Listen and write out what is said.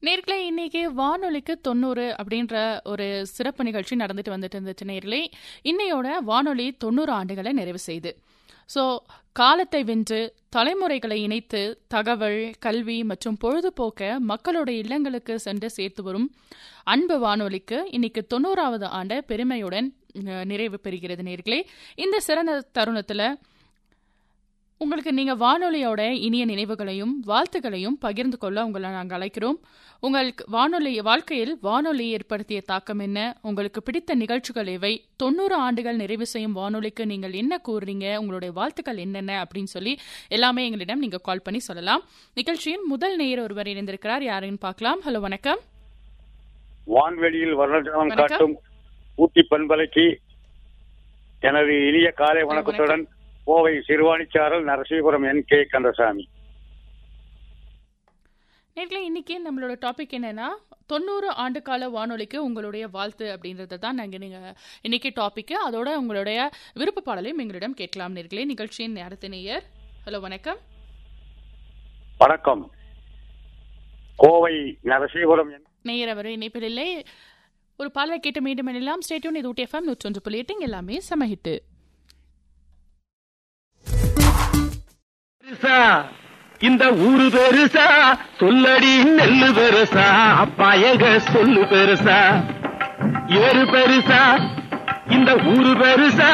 நேர்களே இன்னைக்கு வானொலிக்கு தொண்ணூறு அப்படின்ற ஒரு சிறப்பு நிகழ்ச்சி நடந்துட்டு வந்துட்டு இருந்துச்சு நேர்களே இன்னையோட வானொலி தொண்ணூறு ஆண்டுகளை நிறைவு செய்து ஸோ காலத்தை வென்று தலைமுறைகளை இணைத்து தகவல் கல்வி மற்றும் பொழுதுபோக்க மக்களோட இல்லங்களுக்கு சென்று சேர்த்து வரும் அன்பு வானொலிக்கு இன்னைக்கு தொண்ணூறாவது ஆண்டு பெருமையுடன் அஹ், நிறைவு பெறுகிறது நேர்களே இந்த சிறந்த தருணத்தில் உங்களுக்கு நீங்க வானொலியோட இனிய நினைவுகளையும் வாழ்த்துக்களையும் பகிர்ந்து கொள்ள உங்களை நாங்கள் அழைக்கிறோம் உங்களுக்கு வானொலி வாழ்க்கையில் வானொலி ஏற்படுத்திய தாக்கம் என்ன உங்களுக்கு பிடித்த நிகழ்ச்சிகள் எவை தொண்ணூறு ஆண்டுகள் நிறைவு செய்யும் வானொலிக்கு நீங்கள் என்ன கூறுறீங்க உங்களுடைய வாழ்த்துக்கள் என்னென்ன அப்படின்னு சொல்லி எல்லாமே எங்களிடம் நீங்க கால் பண்ணி சொல்லலாம் நிகழ்ச்சியின் முதல் நேயர் ஒருவர் இணைந்திருக்கிறார் யாருன்னு பார்க்கலாம் ஹலோ வணக்கம் வான்வெளியில் வர்ணஜாலம் வணக்கம். காட்டும் ஊட்டி பண்பலைக்கு எனது இனிய காலை வணக்கத்துடன் கோவை சிறுவாணிச்சாரல் நரசீபுரம் என் கே கந்தசாமி நேர்களே இன்னைக்கு நம்மளோட டாபிக் என்னன்னா தொண்ணூறு ஆண்டு கால வானொலிக்கு உங்களுடைய வாழ்த்து அப்படின்றது தான் நாங்கள் நீங்கள் இன்னைக்கு டாபிக் அதோட உங்களுடைய விருப்ப பாடலையும் எங்களிடம் கேட்கலாம் நேர்களே நிகழ்ச்சியின் அடுத்த நேயர் ஹலோ வணக்கம் வணக்கம் கோவை நரசீபுரம் என் நேயர் அவர் இணைப்பில் இல்லை ஒரு பாடலை கேட்டு மீண்டும் எல்லாம் ஸ்டேட்யூன் இது ஊட்டி எஃப்எம் நூற்றொன்று புள்ளி எட்டு இங்க எல்லாமே சமஹிட்டு பெருசா இந்த ஊரு பெருசா சொல்லடி நெல்லு பெருசா அப்பா எங்க சொல்லு பெருசா ஏறு பெருசா இந்த ஊரு பெருசா